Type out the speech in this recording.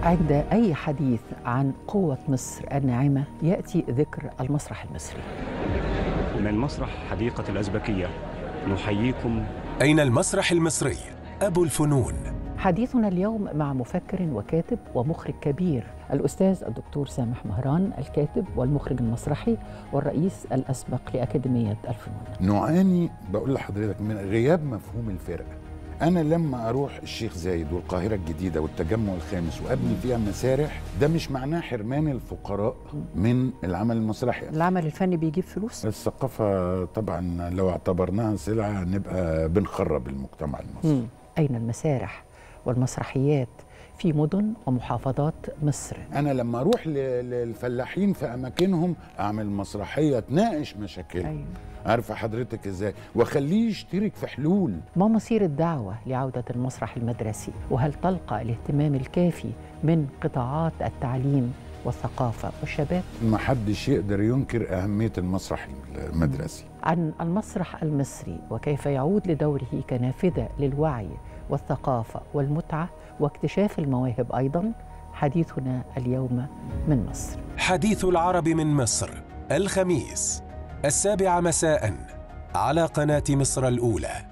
عند أي حديث عن قوة مصر الناعمة يأتي ذكر المسرح المصري من مسرح حديقة الأزبكية نحييكم أين المسرح المصري؟ أبو الفنون حديثنا اليوم مع مفكر وكاتب ومخرج كبير الأستاذ الدكتور سامح مهران الكاتب والمخرج المسرحي والرئيس الأسبق لأكاديمية الفنون نعاني بقول لحضرتك من غياب مفهوم الفرقه انا لما اروح الشيخ زايد والقاهره الجديده والتجمع الخامس وابني فيها مسارح ده مش معناه حرمان الفقراء من العمل المسرحي العمل الفني بيجيب فلوس الثقافه طبعا لو اعتبرناها سلعه نبقى بنخرب المجتمع المصري مم. أين المسارح والمسرحيات في مدن ومحافظات مصر انا لما اروح ل- للفلاحين في اماكنهم اعمل مسرحيه تناقش مشاكلهم أيوة. عارفه حضرتك ازاي واخليه يشترك في حلول ما مصير الدعوة لعودة المسرح المدرسي وهل تلقى الاهتمام الكافي من قطاعات التعليم والثقافة والشباب ما حدش يقدر ينكر اهميه المسرح المدرسي عن المسرح المصري وكيف يعود لدوره كنافذة للوعي والثقافة والمتعة واكتشاف المواهب أيضا حديثنا اليوم من مصر حديث العرب من مصر الخميس السابعة مساء على قناة مصر الأولى